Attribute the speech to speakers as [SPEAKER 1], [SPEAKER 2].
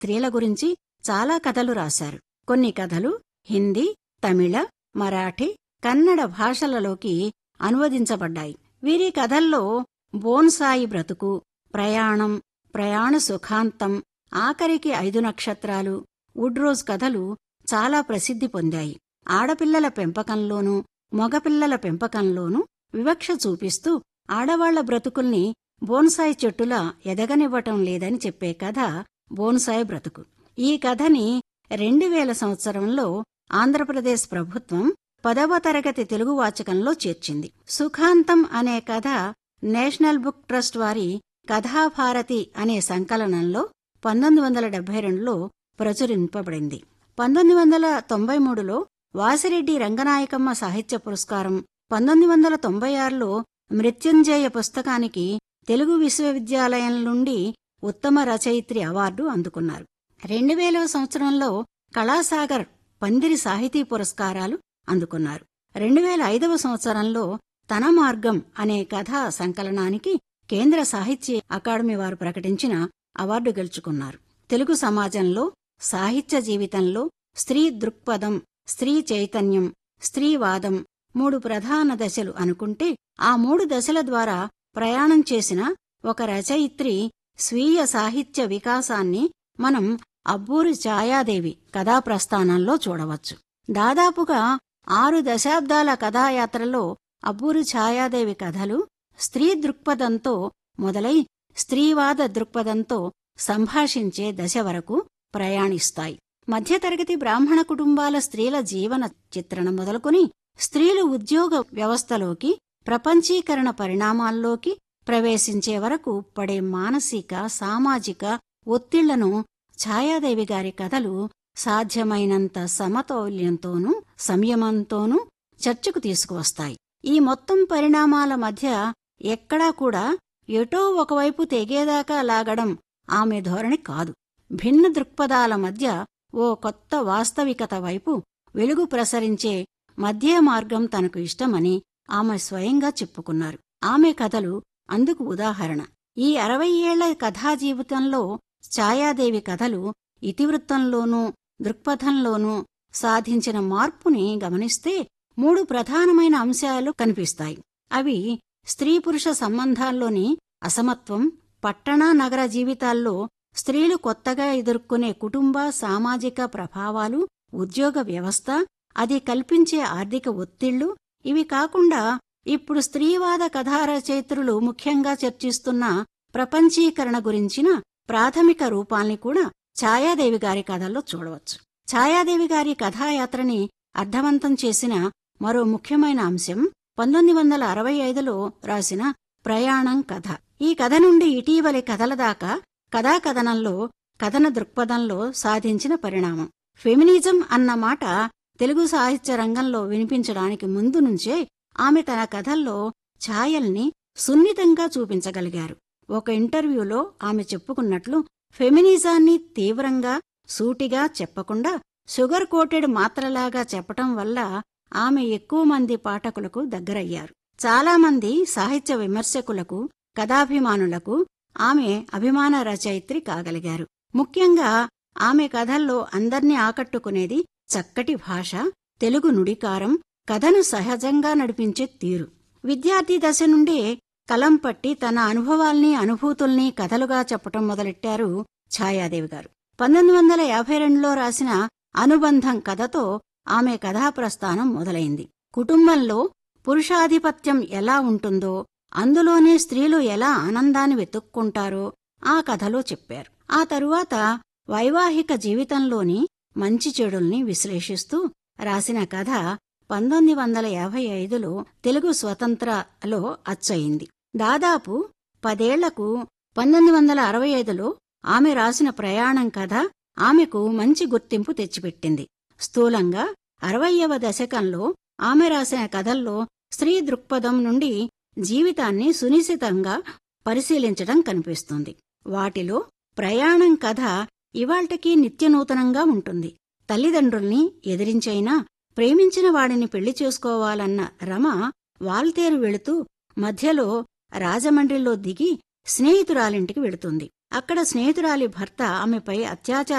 [SPEAKER 1] స్త్రీల గురించి చాలా కథలు రాశారు కొన్ని కథలు హిందీ తమిళ మరాఠీ కన్నడ భాషలలోకి అనువదించబడ్డాయి వీరి కథల్లో బోన్సాయి బ్రతుకు ప్రయాణం ప్రయాణ సుఖాంతం ఆఖరికి ఐదు నక్షత్రాలు వుడ్రోజ్ కథలు చాలా ప్రసిద్ధి పొందాయి ఆడపిల్లల పెంపకంలోనూ మగపిల్లల పెంపకంలోనూ వివక్ష చూపిస్తూ ఆడవాళ్ల బ్రతుకుల్ని బోన్సాయి చెట్టులా ఎదగనివ్వటం లేదని చెప్పే కథ బోన్సాయి బ్రతుకు ఈ కథని రెండు వేల సంవత్సరంలో ఆంధ్రప్రదేశ్ ప్రభుత్వం పదవ తరగతి తెలుగు వాచకంలో చేర్చింది సుఖాంతం అనే కథ నేషనల్ బుక్ ట్రస్ట్ వారి కథాభారతి అనే సంకలనంలో పంతొమ్మిది వందల డెబ్బై రెండులో ప్రచురింపబడింది పంతొమ్మిది వందల తొంభై మూడులో వాసిరెడ్డి రంగనాయకమ్మ సాహిత్య పురస్కారం పంతొమ్మిది వందల తొంభై ఆరులో మృత్యుంజయ పుస్తకానికి తెలుగు విశ్వవిద్యాలయం నుండి ఉత్తమ రచయిత్రి అవార్డు అందుకున్నారు రెండు వేల సంవత్సరంలో కళాసాగర్ పందిరి సాహితీ పురస్కారాలు అందుకున్నారు రెండు వేల ఐదవ సంవత్సరంలో తన మార్గం అనే కథా సంకలనానికి కేంద్ర సాహిత్య అకాడమీ వారు ప్రకటించిన అవార్డు గెలుచుకున్నారు తెలుగు సమాజంలో సాహిత్య జీవితంలో స్త్రీ దృక్పథం స్త్రీ చైతన్యం స్త్రీవాదం మూడు ప్రధాన దశలు అనుకుంటే ఆ మూడు దశల ద్వారా ప్రయాణం చేసిన ఒక రచయిత్రి స్వీయ సాహిత్య వికాసాన్ని మనం అబ్బూరి ఛాయాదేవి కథాప్రస్థానంలో చూడవచ్చు దాదాపుగా ఆరు దశాబ్దాల కథాయాత్రలో అబ్బూరి ఛాయాదేవి కథలు స్త్రీ దృక్పథంతో మొదలై స్త్రీవాద దృక్పథంతో సంభాషించే దశ వరకు ప్రయాణిస్తాయి మధ్యతరగతి బ్రాహ్మణ కుటుంబాల స్త్రీల జీవన చిత్రణ మొదలుకొని స్త్రీలు ఉద్యోగ వ్యవస్థలోకి ప్రపంచీకరణ పరిణామాల్లోకి ప్రవేశించే వరకు పడే మానసిక సామాజిక ఒత్తిళ్లను ఛాయాదేవి గారి కథలు సాధ్యమైనంత సమతౌల్యంతోనూ సంయమంతోనూ చర్చకు తీసుకువస్తాయి ఈ మొత్తం పరిణామాల మధ్య ఎక్కడా కూడా ఎటో ఒకవైపు తెగేదాకా లాగడం ఆమె ధోరణి కాదు భిన్న దృక్పథాల మధ్య ఓ కొత్త వాస్తవికత వైపు వెలుగు ప్రసరించే మధ్య మార్గం తనకు ఇష్టమని ఆమె స్వయంగా చెప్పుకున్నారు ఆమె కథలు అందుకు ఉదాహరణ ఈ అరవై ఏళ్ల కథా జీవితంలో ఛాయాదేవి కథలు ఇతివృత్తంలోనూ దృక్పథంలోనూ సాధించిన మార్పుని గమనిస్తే మూడు ప్రధానమైన అంశాలు కనిపిస్తాయి అవి స్త్రీ పురుష సంబంధాల్లోని అసమత్వం పట్టణ నగర జీవితాల్లో స్త్రీలు కొత్తగా ఎదుర్కొనే కుటుంబ సామాజిక ప్రభావాలు ఉద్యోగ వ్యవస్థ అది కల్పించే ఆర్థిక ఒత్తిళ్లు ఇవి కాకుండా ఇప్పుడు స్త్రీవాద కథారచయిత్రులు ముఖ్యంగా చర్చిస్తున్న ప్రపంచీకరణ గురించిన ప్రాథమిక రూపాల్ని కూడా ఛాయాదేవి గారి కథల్లో చూడవచ్చు ఛాయాదేవి గారి కథాయాత్రని అర్థవంతం చేసిన మరో ముఖ్యమైన అంశం పంతొమ్మిది వందల అరవై ఐదులో రాసిన ప్రయాణం కథ ఈ కథ నుండి ఇటీవలి కథల దాకా కథాకథనంలో కథన దృక్పథంలో సాధించిన పరిణామం ఫెమినిజం అన్న మాట తెలుగు సాహిత్య రంగంలో వినిపించడానికి ముందు నుంచే ఆమె తన కథల్లో ఛాయల్ని సున్నితంగా చూపించగలిగారు ఒక ఇంటర్వ్యూలో ఆమె చెప్పుకున్నట్లు ఫెమినిజాన్ని తీవ్రంగా సూటిగా చెప్పకుండా షుగర్ కోటెడ్ మాత్రలాగా చెప్పటం వల్ల ఆమె ఎక్కువ మంది పాఠకులకు దగ్గరయ్యారు చాలామంది సాహిత్య విమర్శకులకు కథాభిమానులకు ఆమె అభిమాన రచయిత్రి కాగలిగారు ముఖ్యంగా ఆమె కథల్లో అందర్నీ ఆకట్టుకునేది చక్కటి భాష తెలుగు నుడికారం కథను సహజంగా నడిపించే తీరు విద్యార్థి దశ నుండే కలం పట్టి తన అనుభవాల్ని అనుభూతుల్ని కథలుగా చెప్పటం మొదలెట్టారు ఛాయాదేవి గారు పంతొమ్మిది వందల యాభై రెండులో రాసిన అనుబంధం కథతో ఆమె కథాప్రస్థానం మొదలైంది కుటుంబంలో పురుషాధిపత్యం ఎలా ఉంటుందో అందులోనే స్త్రీలు ఎలా ఆనందాన్ని వెతుక్కుంటారో ఆ కథలో చెప్పారు ఆ తరువాత వైవాహిక జీవితంలోని మంచి చెడుల్ని విశ్లేషిస్తూ రాసిన కథ పంతొమ్మిది వందల యాభై ఐదులో తెలుగు స్వతంత్రలో అచ్చయింది దాదాపు పదేళ్లకు పంతొమ్మిది వందల అరవై ఐదులో ఆమె రాసిన ప్రయాణం కథ ఆమెకు మంచి గుర్తింపు తెచ్చిపెట్టింది స్థూలంగా అరవయ్యవ దశకంలో ఆమె రాసిన కథల్లో స్త్రీ దృక్పథం నుండి జీవితాన్ని సునిశితంగా పరిశీలించడం కనిపిస్తుంది వాటిలో ప్రయాణం కథ ఇవాల్టికీ నిత్యనూతనంగా ఉంటుంది తల్లిదండ్రుల్ని ఎదిరించైనా ప్రేమించిన వాడిని పెళ్లి చేసుకోవాలన్న రమ వాల్తేరు వెళుతూ మధ్యలో రాజమండ్రిలో దిగి స్నేహితురాలింటికి వెళుతుంది అక్కడ స్నేహితురాలి భర్త ఆమెపై అత్యాచారం